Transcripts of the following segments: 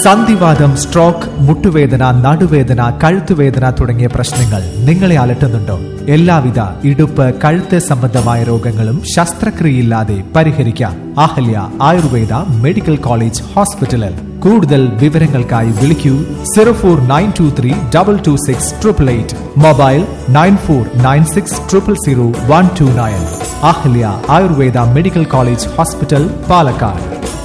സന്ധിവാദം സ്ട്രോക്ക് മുട്ടുവേദന നടുവേദന കഴുത്തുവേദന തുടങ്ങിയ പ്രശ്നങ്ങൾ നിങ്ങളെ അലട്ടുന്നുണ്ടോ എല്ലാവിധ ഇടുപ്പ് കഴുത്ത് സംബന്ധമായ രോഗങ്ങളും ശസ്ത്രക്രിയയില്ലാതെ പരിഹരിക്കാം അഹല്യ ആയുർവേദ മെഡിക്കൽ കോളേജ് ഹോസ്പിറ്റലിൽ കൂടുതൽ വിവരങ്ങൾക്കായി വിളിക്കൂ zero four nine two three double two six triple eight mobile nine four nine six triple zero one two nine Ahalya Ayurveda medical college hospital Palakkad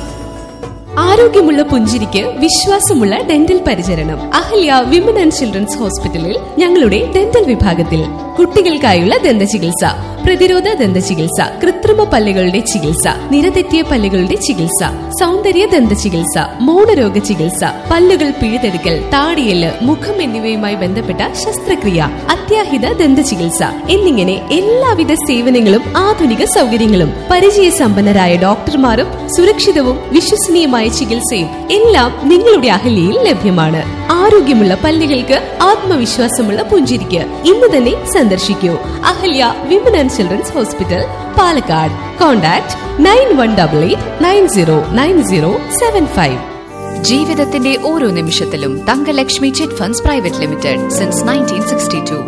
ആരോഗ്യമുള്ള പുഞ്ചിരിക്ക് വിശ്വാസമുള്ള ഡെന്റൽ പരിചരണം അഹല്യ വിമൻ ആൻഡ് ചിൽഡ്രൻസ് ഹോസ്പിറ്റലിൽ ഞങ്ങളുടെ ഡെന്റൽ വിഭാഗത്തിൽ കുട്ടികൾക്കായുള്ള ദന്ത ചികിത്സ പ്രതിരോധ ദന്ത ചികിത്സ കൃത്രിമ പല്ലുകളുടെ ചികിത്സ നിരതെറ്റിയ പല്ലുകളുടെ ചികിത്സ സൗന്ദര്യ ദന്ത ചികിത്സ മൗനരോഗ ചികിത്സ പല്ലുകൾ പിഴുതെടുക്കൽ താടിയല് മുഖം എന്നിവയുമായി ബന്ധപ്പെട്ട ശസ്ത്രക്രിയ അത്യാഹിത ദന്ത ചികിത്സ എന്നിങ്ങനെ എല്ലാവിധ സേവനങ്ങളും ആധുനിക സൗകര്യങ്ങളും പരിചയസമ്പന്നരായ ഡോക്ടർമാരും സുരക്ഷിതവും വിശ്വസനീയമായ ചികിത്സയും എല്ലാം നിങ്ങളുടെ അഹല്യയിൽ ലഭ്യമാണ് ആരോഗ്യമുള്ള പല്ലുകൾക്ക് ആത്മവിശ്വാസമുള്ള പുഞ്ചിരിക്ക് ഇന്ന് തന്നെ സന്ദർശിക്കൂ Ahalya women and children's hospital Palakkad contact nine one double eight nine zero nine zero seven five ജീവിതത്തിന്റെ ഓരോ നിമിഷത്തിലും Thankalakshmi chit funds private limited since nineteen sixty two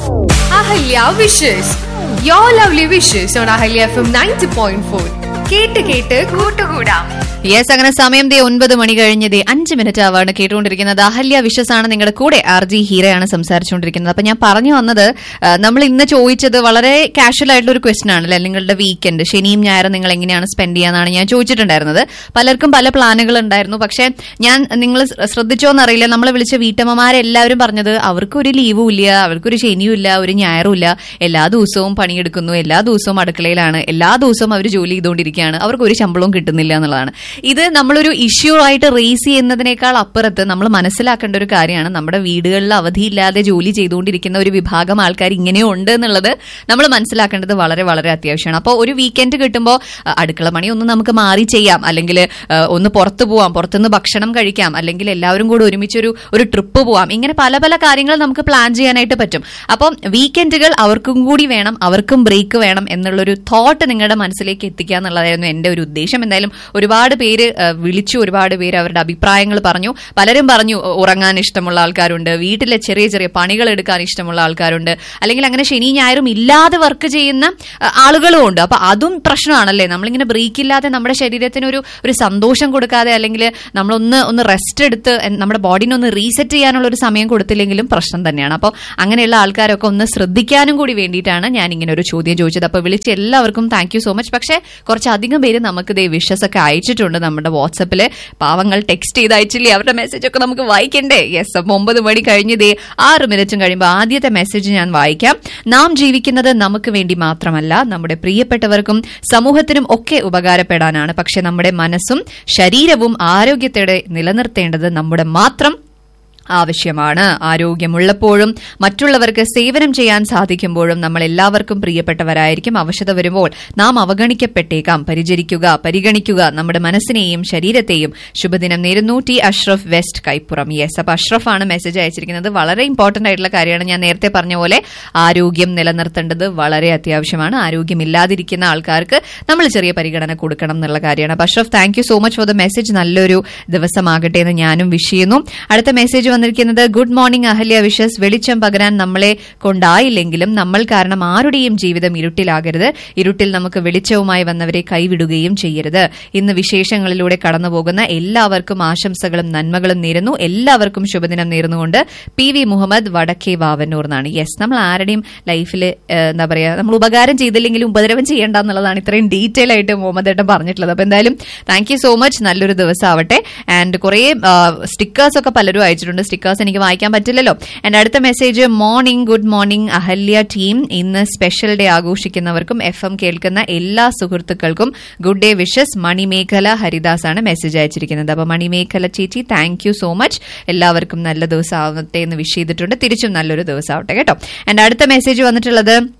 Ahalya wishes your lovely wishes on Ahalya F M ninety point four കേട്ട് കേട്ട് കൂട്ടുകൂടാം yes അങ്ങനെ സമയം ദേ ഒൻപത് മണി കഴിഞ്ഞ് ദേ അഞ്ച് മിനിറ്റ് ആവാണ് കേട്ടുകൊണ്ടിരിക്കുന്നത് അഹല്യ വിശ്വസ് ആണ് നിങ്ങളുടെ കൂടെ ആർ ജി ഹീരയാണ് സംസാരിച്ചുകൊണ്ടിരിക്കുന്നത് അപ്പൊ ഞാൻ പറഞ്ഞു വന്നത് ആ, നമ്മൾ ഇന്ന് ചോദിച്ചത് വളരെ കാഷ്വൽ ആയിട്ടുള്ള ഒരു ക്വസ്റ്റൻ ആണല്ലേ നിങ്ങളുടെ വീക്കെൻഡ് ശനിയും ഞായറും നിങ്ങൾ എങ്ങനെയാണ് സ്പെൻഡ് ചെയ്യാന്നാണ് ഞാൻ ചോദിച്ചിട്ടുണ്ടായിരുന്നത് പലർക്കും പല പ്ലാനുകൾ ഉണ്ടായിരുന്നു പക്ഷെ ഞാൻ നിങ്ങൾ ശ്രദ്ധിച്ചോന്ന് അറിയില്ല നമ്മളെ വിളിച്ച വീട്ടമ്മമാരെല്ലാവരും പറഞ്ഞത് അവർക്കൊരു ലീവും ഇല്ല അവർക്കൊരു ശനിയും ഇല്ല ഒരു ഞായറും ഇല്ല എല്ലാ ദിവസവും പണിയെടുക്കുന്നു എല്ലാ ദിവസവും അടുക്കളയിലാണ് എല്ലാ ദിവസവും അവർ ജോലി ചെയ്തുകൊണ്ടിരിക്കുകയാണ് അവർക്ക് ഒരു ശമ്പളവും കിട്ടുന്നില്ല എന്നുള്ളതാണ് ഇത് നമ്മളൊരു ഇഷ്യൂ ആയിട്ട് റേസ് ചെയ്യുന്നതിനേക്കാൾ അപ്പുറത്ത് നമ്മൾ മനസ്സിലാക്കേണ്ട ഒരു കാര്യമാണ് നമ്മുടെ വീടുകളിൽ അവധിയില്ലാതെ ജോലി ചെയ്തുകൊണ്ടിരിക്കുന്ന ഒരു വിഭാഗം ആൾക്കാർ ഇങ്ങനെയും ഉണ്ട് എന്നുള്ളത് നമ്മൾ മനസ്സിലാക്കേണ്ടത് വളരെ വളരെ അത്യാവശ്യമാണ് അപ്പോൾ ഒരു വീക്കെൻഡ് കിട്ടുമ്പോൾ അഹ്, അടുക്കള പണി ഒന്ന് നമുക്ക് മാറി ചെയ്യാം അല്ലെങ്കിൽ അഹ്, ഒന്ന് പുറത്ത് പോവാം പുറത്തുനിന്ന് ഭക്ഷണം കഴിക്കാം അല്ലെങ്കിൽ എല്ലാവരും കൂടെ ഒരുമിച്ചൊരു ഒരു ട്രിപ്പ് പോവാം ഇങ്ങനെ പല പല കാര്യങ്ങൾ നമുക്ക് പ്ലാൻ ചെയ്യാനായിട്ട് പറ്റും അപ്പം വീക്കെൻഡുകൾ അവർക്കും കൂടി വേണം അവർക്കും ബ്രേക്ക് വേണം എന്നുള്ളൊരു തോട്ട് നിങ്ങളുടെ മനസ്സിലേക്ക് എത്തിക്കുക എന്നുള്ളതായിരുന്നു എന്റെ ഒരു ഉദ്ദേശം എന്തായാലും ഒരുപാട് പേര് അഹ്, വിളിച്ചു ഒരുപാട് പേര് അവരുടെ അഭിപ്രായങ്ങൾ പറഞ്ഞു പലരും പറഞ്ഞു ഉ- ഉറങ്ങാൻ ഇഷ്ടമുള്ള ആൾക്കാരുണ്ട് വീട്ടിലെ ചെറിയ ചെറിയ പണികൾ എടുക്കാൻ ഇഷ്ടമുള്ള ആൾക്കാരുണ്ട് അല്ലെങ്കിൽ അങ്ങനെ ശനി ഞായറും ഇല്ലാതെ വർക്ക് ചെയ്യുന്ന അഹ്, ആളുകളും ഉണ്ട് അപ്പൊ അതും പ്രശ്നമാണല്ലേ നമ്മളിങ്ങനെ ബ്രേക്ക് ഇല്ലാതെ നമ്മുടെ ശരീരത്തിന് ഒരു ഒരു സന്തോഷം കൊടുക്കാതെ അല്ലെങ്കിൽ നമ്മളൊന്ന് ഒന്ന് റെസ്റ്റ് എടുത്ത് എൻ- നമ്മുടെ ബോഡിനെ ഒന്ന് റീസെറ്റ് ചെയ്യാനുള്ള ഒരു സമയം കൊടുത്തില്ലെങ്കിലും പ്രശ്നം തന്നെയാണ് അപ്പോൾ അങ്ങനെയുള്ള ആൾക്കാരൊക്കെ ഒന്ന് ശ്രദ്ധിക്കാനും കൂടി വേണ്ടിയിട്ടാണ് ഞാൻ ഇങ്ങനെ ഒരു ചോദ്യം ചോദിച്ചത് അപ്പോൾ വിളിച്ച എല്ലാവർക്കും താങ്ക് യു സോ മച്ച് പക്ഷേ കുറച്ചധികം പേര് നമുക്ക് ദേ വിഷസ് ഒക്കെ അയച്ചിട്ടുണ്ട് നമ്മുടെ വാട്സപ്പിൽ പാവങ്ങൾ ടെക്സ്റ്റ് ചെയ്ത് അയച്ചില്ലേ അവരുടെ മെസ്സേജ് ഒക്കെ നമുക്ക് വായിക്കണ്ടേ യെസ് അപ്പം ഒമ്പത് മണി കഴിഞ്ഞ് ദേ ആറ് മിനിറ്റും കഴിയുമ്പോൾ ആദ്യത്തെ മെസ്സേജ് ഞാൻ വായിക്കാം നാം ജീവിക്കുന്നത് നമുക്ക് വേണ്ടി മാത്രമല്ല നമ്മുടെ പ്രിയപ്പെട്ടവർക്കും സമൂഹത്തിനും ഒക്കെ ഉപകാരപ്പെടാനാണ് പക്ഷെ നമ്മുടെ മനസ്സും ശരീരവും ആരോഗ്യത്തോടെ നിലനിർത്തേണ്ടത് നമ്മുടെ മാത്രം ആവശ്യമാണ് ആരോഗ്യമുള്ളപ്പോഴും മറ്റുള്ളവർക്ക് സേവനം ചെയ്യാൻ സാധിക്കുമ്പോഴും നമ്മൾ എല്ലാവർക്കും പ്രിയപ്പെട്ടവരായിരിക്കും അവശത വരുമ്പോൾ നാം അവഗണിക്കപ്പെട്ടേക്കാം പരിചരിക്കുക പരിഗണിക്കുക നമ്മുടെ മനസ്സിനെയും ശരീരത്തെയും ശുഭദിനം നേരുന്നു T Ashraf west Kaippuram yes അപ്പൊ അഷ്റഫാണ് മെസ്സേജ് അയച്ചിരിക്കുന്നത് വളരെ ഇമ്പോർട്ടന്റ് ആയിട്ടുള്ള കാര്യമാണ് ഞാൻ നേരത്തെ പറഞ്ഞ പോലെ ആരോഗ്യം നിലനിർത്തേണ്ടത് വളരെ അത്യാവശ്യമാണ് ആരോഗ്യമില്ലാതിരിക്കുന്ന ആൾക്കാർക്ക് നമ്മൾ ചെറിയ പരിഗണന കൊടുക്കണം എന്നുള്ള കാര്യമാണ് അപ്പൊ Ashraf thank you so much for the message നല്ലൊരു ദിവസമാകട്ടെ എന്ന് ഞാനും വിഷ് ചെയ്യുന്നു അടുത്ത മെസ്സേജ് വന്നിരിക്കുന്നത് ഗുഡ് മോർണിംഗ് അഹല്യ വിഷസ് വെളിച്ചം പകരാൻ നമ്മളെ കൊണ്ടായില്ലെങ്കിലും നമ്മൾ കാരണം ആരുടെയും ജീവിതം ഇരുട്ടിലാകരുത് ഇരുട്ടിൽ നമുക്ക് വെളിച്ചവുമായി വന്നവരെ കൈവിടുകയും ചെയ്യരുത് ഇന്ന് വിശേഷങ്ങളിലൂടെ കടന്നുപോകുന്ന എല്ലാവർക്കും ആശംസകളും നന്മകളും നേരുന്നു എല്ലാവർക്കും ശുഭദിനം നേർന്നുകൊണ്ട് പി വി മുഹമ്മദ് വടക്കേ വാവന്നൂർ എന്നാണ് യെസ് നമ്മൾ ആരുടെയും ലൈഫിൽ എന്താ പറയാ നമ്മൾ ഉപകാരം ചെയ്തില്ലെങ്കിലും ഉപദ്രവം ചെയ്യേണ്ട എന്നുള്ളതാണ് ഇത്രയും ഡീറ്റെയിൽ ആയിട്ട് മുഹമ്മദ് ഏട്ടൻ പറഞ്ഞിട്ടുള്ളത് അപ്പൊ എന്തായാലും താങ്ക് യു സോ മച്ച് നല്ലൊരു ദിവസം ആവട്ടെ ആൻഡ് കുറെ സ്റ്റിക്കേഴ്സ് ഒക്കെ പലരും അയച്ചിട്ടുണ്ട് സ്റ്റിക്കേഴ്സ് എനിക്ക് വായിക്കാൻ പറ്റില്ലല്ലോ എന്റെ അടുത്ത message morning good morning Ahalya team ഇന്ന് സ്പെഷ്യൽ ഡേ ആഘോഷിക്കുന്നവർക്കും എഫ് എം കേൾക്കുന്ന എല്ലാ സുഹൃത്തുക്കൾക്കും good day wishes Manimekhala Haridas ആണ് മെസ്സേജ് അയച്ചിരിക്കുന്നത് അപ്പൊ മണിമേഖല ചേച്ചി താങ്ക് യു സോ മച്ച് എല്ലാവർക്കും നല്ല ദിവസം ആവട്ടെ എന്ന് വിഷ് ചെയ്തിട്ടുണ്ട് തിരിച്ചും നല്ലൊരു ദിവസം ആവട്ടെ കേട്ടോ എന്റെ അടുത്ത മെസ്സേജ് വന്നിട്ടുള്ളത്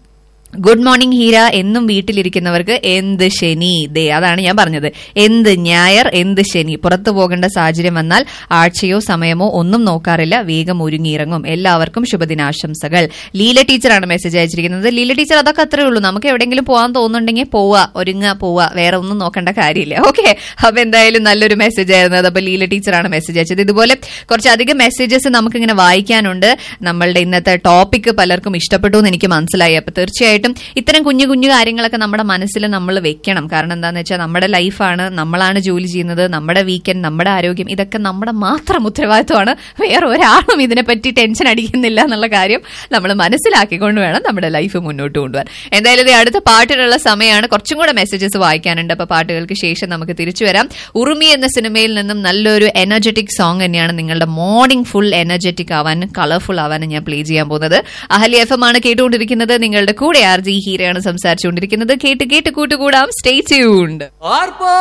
ഗുഡ് മോർണിംഗ് ഹീര എന്നും വീട്ടിലിരിക്കുന്നവർക്ക് എന്ത് ശനി ദേ അതാണ് ഞാൻ പറഞ്ഞത് എന്ത് ഞായർ എന്ത് ശനി പുറത്തു പോകേണ്ട സാഹചര്യം വന്നാൽ ആഴ്ചയോ സമയമോ ഒന്നും നോക്കാറില്ല വേഗം ഒരുങ്ങിയിറങ്ങും എല്ലാവർക്കും ശുഭദിനാശംസകൾ ലീല ടീച്ചറാണ് മെസ്സേജ് അയച്ചിരിക്കുന്നത് ലീല ടീച്ചർ അതൊക്കെ അത്രേ ഉള്ളൂ നമുക്ക് എവിടെയെങ്കിലും പോകാൻ തോന്നുന്നുണ്ടെങ്കിൽ പോവുക ഒരുങ്ങുക പോവുക വേറെ ഒന്നും നോക്കേണ്ട കാര്യമില്ല ഓക്കെ അപ്പൊ എന്തായാലും നല്ലൊരു മെസ്സേജ് ആയിരുന്നു അത് അപ്പൊ ലീല ടീച്ചറാണ് മെസ്സേജ് അയച്ചത് ഇതുപോലെ കുറച്ചധികം മെസ്സേജസ് നമുക്കിങ്ങനെ വായിക്കാനുണ്ട് നമ്മളുടെ ഇന്നത്തെ ടോപ്പിക് പലർക്കും ഇഷ്ടപ്പെട്ടു എന്ന് എനിക്ക് മനസ്സിലായി അപ്പൊ തീർച്ചയായിട്ടും ഇത്തരം കുഞ്ഞു കുഞ്ഞു കാര്യങ്ങളൊക്കെ നമ്മുടെ മനസ്സിൽ നമ്മൾ വെക്കണം കാരണം എന്താണെന്ന് വെച്ചാൽ നമ്മുടെ ലൈഫാണ് നമ്മളാണ് ജോലി ചെയ്യുന്നത് നമ്മുടെ വീക്കെൻഡ് നമ്മുടെ ആരോഗ്യം ഇതൊക്കെ നമ്മുടെ മാത്രം ഉത്തരവാദിത്വമാണ് വേറെ ഒരാളും ഇതിനെപ്പറ്റി ടെൻഷൻ അടിക്കുന്നില്ല എന്നുള്ള കാര്യം നമ്മൾ മനസ്സിലാക്കിക്കൊണ്ട് വേണം നമ്മുടെ ലൈഫ് മുന്നോട്ട് കൊണ്ടുപോകാൻ എന്തായാലും ഇത് അടുത്ത പാട്ടിനുള്ള സമയമാണ് കുറച്ചും കൂടെ മെസ്സേജസ് വായിക്കാനുണ്ട് അപ്പൊ പാട്ടുകൾക്ക് ശേഷം നമുക്ക് തിരിച്ചു വരാം ഉറുമി എന്ന സിനിമയിൽ നിന്നും നല്ലൊരു എനർജറ്റിക് സോങ് തന്നെയാണ് നിങ്ങളുടെ മോർണിംഗ് ഫുൾ എനർജറ്റിക് ആവാനും കളർഫുൾ ആവാനും ഞാൻ പ്ലേ ചെയ്യാൻ പോകുന്നത് അഹലി എഫ് എം ആണ് കേട്ടുകൊണ്ടിരിക്കുന്നത് നിങ്ങളുടെ കൂടെ ആർ ജി ഹീരയാണ് സംസാരിച്ചുകൊണ്ടിരിക്കുന്നത് കേട്ട് കേട്ട് കൂട്ടുകൂടാം സ്റ്റേ ട്യൂൺഡ്